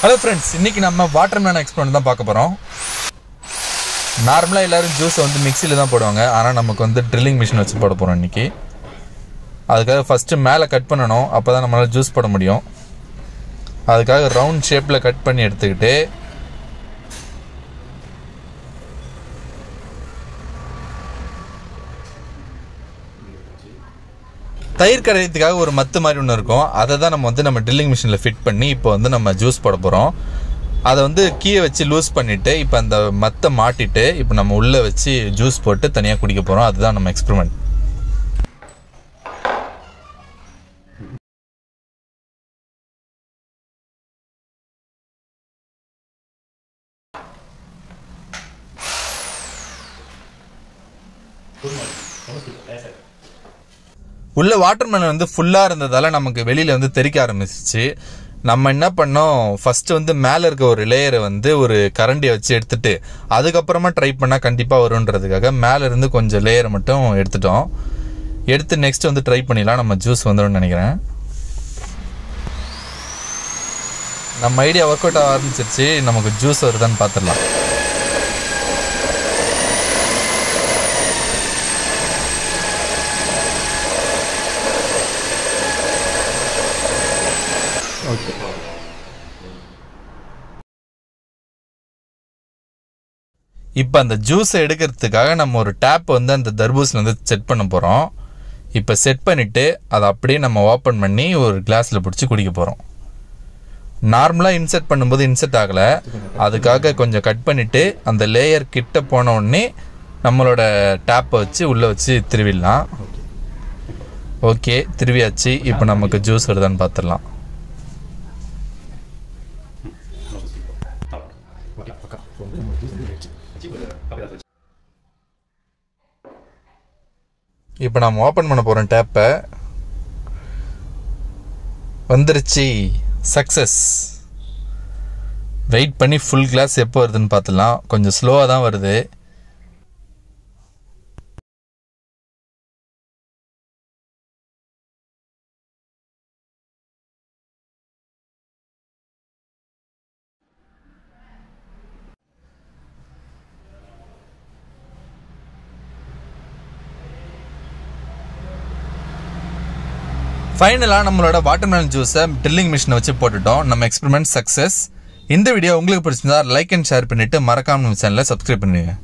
hello friends இன்னைக்கு நம்ம water man experiment தான் பார்க்க போகிறோம் நார்மலாக எல்லாரும் ஜூஸை வந்து மிக்சியில் தான் போடுவாங்க ஆனால் நமக்கு வந்து ட்ரில்லிங் மிஷின் வச்சு போட போகிறோம் இன்னைக்கு அதுக்காக ஃபஸ்ட்டு மேலே கட் பண்ணணும் அப்போ தான் நம்மளால் ஜூஸ் போட முடியும் அதுக்காக ரவுண்ட் ஷேப்பில் கட் பண்ணி எடுத்துக்கிட்டு தயிர் கரையத்துக்காக ஒரு மத்து மாதிரி ஒன்று இருக்கும் அதை தான் நம்ம வந்து நம்ம ட்ரில்லிங் மிஷினில் ஃபிட் பண்ணி இப்போ வந்து நம்ம ஜூஸ் போட போகிறோம் அதை வந்து கீயை வச்சு லூஸ் பண்ணிவிட்டு இப்போ அந்த மத்தை மாட்டிட்டு இப்போ நம்ம உள்ளே வச்சு ஜூஸ் போட்டு தனியாக குடிக்க போகிறோம் அதுதான் நம்ம எக்ஸ்பெரிமெண்ட் உள்ள வாட்டர் மெலன் வந்து ஃபுல்லாக இருந்ததால நமக்கு வெளியில் வந்து தெறிக்க ஆரம்பிச்சிச்சு நம்ம என்ன பண்ணோம் ஃபர்ஸ்ட் வந்து மேலே இருக்க ஒரு லேயரை வந்து ஒரு கரண்டியை வச்சு எடுத்துட்டு அதுக்கப்புறமா ட்ரை பண்ணால் கண்டிப்பாக வரும்ன்றதுக்காக மேலே இருந்து கொஞ்சம் லேயரை மட்டும் எடுத்துட்டோம் எடுத்து நெக்ஸ்ட் வந்து ட்ரை பண்ணிடலாம் நம்ம ஜூஸ் வந்துடும்னு நினைக்கிறேன் நம்ம ஐடியா ஒர்க் அவுட் ஆக ஆரம்பிச்சிருச்சு நமக்கு ஜூஸ் வருதான்னு பார்த்துடலாம் இப்போ அந்த ஜூஸை எடுக்கிறதுக்காக நம்ம ஒரு டேப் வந்து அந்த தர்பூசில் வந்து செட் பண்ண போகிறோம் இப்போ செட் பண்ணிவிட்டு அதை அப்படியே நம்ம ஓப்பன் பண்ணி ஒரு கிளாஸில் பிடிச்சி குடிக்க போகிறோம் நார்மலாக இன்செர்ட் பண்ணும்போது இன்செர்ட் ஆகலை அதுக்காக கொஞ்சம் கட் பண்ணிவிட்டு அந்த லேயர் கிட்ட போன உடனே நம்மளோட டேப்பை வச்சு உள்ளே வச்சு திருவிடலாம் ஓகே திருவியாச்சு இப்போ நமக்கு ஜூஸ் வருதான்னு பார்த்துடலாம் இப்போ நாம் ஓப்பன் பண்ண போகிறோம் டேப்பை வந்துருச்சு சக்ஸஸ் வெயிட் பண்ணி ஃபுல் கிளாஸ் எப்போ வருதுன்னு பார்த்துலாம் கொஞ்சம் ஸ்லோவாக தான் வருது ஃபைனலாக நம்மளோட வாட்டர்மெலன் ஜூஸை ட்ரில்லிங் மிஷினை வச்சு போட்டுட்டோம் நம்ம எக்ஸ்பெரிமெண்ட் சக்ஸஸ் இந்த வீடியோ உங்களுக்கு பிடிச்சிருந்தா லைக் அண்ட் ஷேர் பண்ணிட்டு மறக்காம நம்ம சேனலை சப்ஸ்கிரைப் பண்ணுங்க